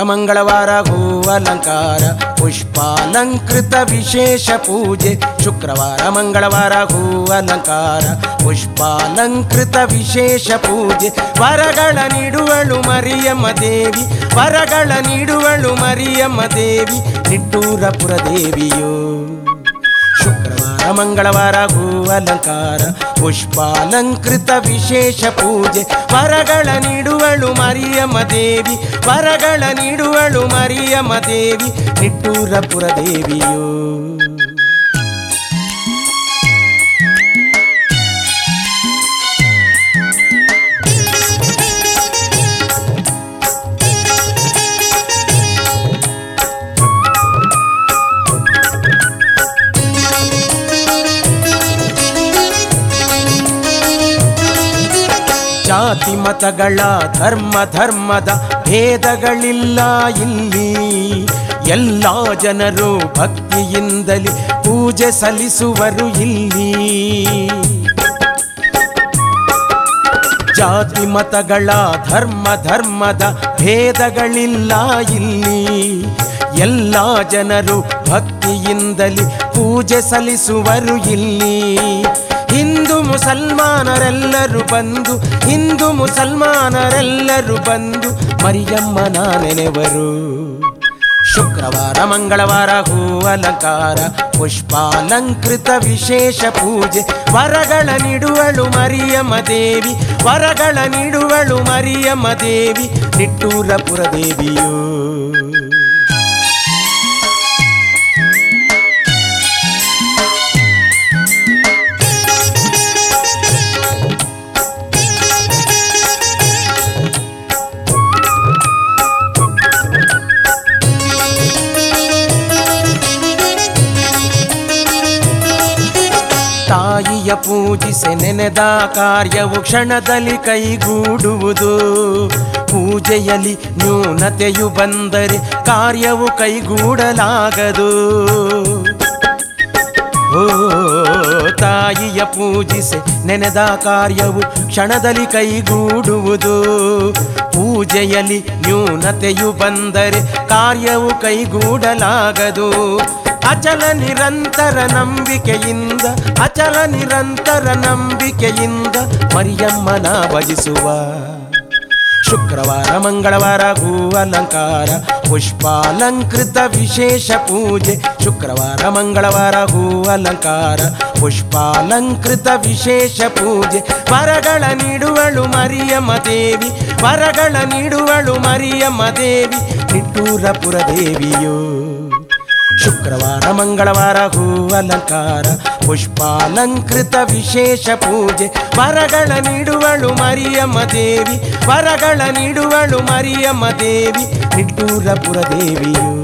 ಮಂಗಳವಾರ ಹೂವಲಂಕಾರ ಪುಷ್ಪಾಲಂಕೃತ ವಿಶೇಷ ಪೂಜೆ ಶುಕ್ರವಾರ ಮಂಗಳವಾರ ಹೂವಲಂಕಾರ ಪುಷ್ಪಾಲಂಕೃತ ವಿಶೇಷ ಪೂಜೆ ವರಗಳ ನೀಡುವಳು ಮರಿಯಮ್ಮ ದೇವಿ ವರಗಳ ನೀಡುವಳು ಮರಿಯಮ್ಮ ದೇವಿ ನಿಟ್ಟೂರಪುರ ದೇವಿಯೋ ಶುಕ್ರವಾರ ಮಂಗಳವಾರ ಹೂವಲಂಕಾರ ಪುಷ್ಪಾಲಂಕೃತ ವಿಶೇಷ ಪೂಜೆ ವರಗಳ ನೀಡುವಳು ಮರಿಯಮ್ಮ ದೇವಿ ವರಗಳ ನೀಡುವಳು ಮರಿಯಮ್ಮ ದೇವಿ ನಿಟ್ಟೂರಪುರ ದೇವಿಯೋ ಜಾತಿ ಮತಗಳ ಧರ್ಮ ಧರ್ಮದ ಭೇದಗಳಿಲ್ಲ ಇಲ್ಲಿ ಎಲ್ಲ ಜನರು ಭಕ್ತಿಯಿಂದಲೇ ಪೂಜೆ ಸಲ್ಲಿಸುವರು ಇಲ್ಲಿ ಜಾತಿ ಮತಗಳ ಧರ್ಮ ಧರ್ಮದ ಭೇದಗಳಿಲ್ಲ ಇಲ್ಲಿ ಎಲ್ಲ ಜನರು ಭಕ್ತಿಯಿಂದಲೇ ಪೂಜೆ ಸಲ್ಲಿಸುವರು ಇಲ್ಲಿ ಹಿಂದೂ ಮುಸಲ್ಮಾನರೆಲ್ಲರೂ ಬಂದು ಹಿಂದೂ ಮುಸಲ್ಮಾನರೆಲ್ಲರೂ ಬಂದು ಮರಿಯಮ್ಮನ ನೆನೆವರು ಶುಕ್ರವಾರ ಮಂಗಳವಾರ ಹೂವಲಂಕಾರ ಪುಷ್ಪಾಲಂಕೃತ ವಿಶೇಷ ಪೂಜೆ ವರಗಳ ನೀಡುವಳು ಮರಿಯಮ್ಮ ದೇವಿ ವರಗಳ ನೀಡುವಳು ಮರಿಯಮ್ಮ ದೇವಿ ನಿಟ್ಟೂರಪುರ ದೇವಿಯೋ ತಾಯಿಯ ಪೂಜಿಸಿ ನೆನೆದ ಕಾರ್ಯವು ಕ್ಷಣದಲ್ಲಿ ಕೈಗೂಡುವುದು ಪೂಜೆಯಲ್ಲಿ ನ್ಯೂನತೆಯು ಬಂದರೆ ಕಾರ್ಯವು ಕೈಗೂಡಲಾಗದು ಓ ತಾಯಿಯ ಪೂಜಿಸಿ ನೆನೆದ ಕಾರ್ಯವು ಕ್ಷಣದಲ್ಲಿ ಕೈಗೂಡುವುದು ಪೂಜೆಯಲ್ಲಿ ನ್ಯೂನತೆಯು ಬಂದರೆ ಕಾರ್ಯವು ಕೈಗೂಡಲಾಗದು ಅಚಲ ನಿರಂತರ ನಂಬಿಕೆಯಿಂದ ಅಚಲ ನಿರಂತರ ನಂಬಿಕೆಯಿಂದ ಮರಿಯಮ್ಮನ ಭಜಿಸುವ ಶುಕ್ರವಾರ ಮಂಗಳವಾರ ಹೂವಲಂಕಾರ ಪುಷ್ಪಾಲಂಕೃತ ವಿಶೇಷ ಪೂಜೆ ಶುಕ್ರವಾರ ಮಂಗಳವಾರ ಹೂವಲಂಕಾರ ಪುಷ್ಪಾಲಂಕೃತ ವಿಶೇಷ ಪೂಜೆ ವರಗಳ ನೀಡುವಳು ಮರಿಯಮ್ಮ ದೇವಿ ವರಗಳ ನೀಡುವಳು ಮರಿಯಮ್ಮ ದೇವಿ ನಿಟ್ಟೂರಪುರ ದೇವಿಯೋ ಶುಕ್ರವಾರ ಮಂಗಳವಾರ ಹೂವಲಂಕಾರ ಪುಷ್ಪಾಲಂಕೃತ ವಿಶೇಷ ಪೂಜೆ ವರಗಳ ನೀಡುವಳು ಮರಿಯಮ್ಮ ದೇವಿ ವರಗಳ ನೀಡುವಳು ಮರಿಯಮ್ಮ ದೇವಿ ನಿಟ್ಟೂರಪುರ ದೇವಿಯು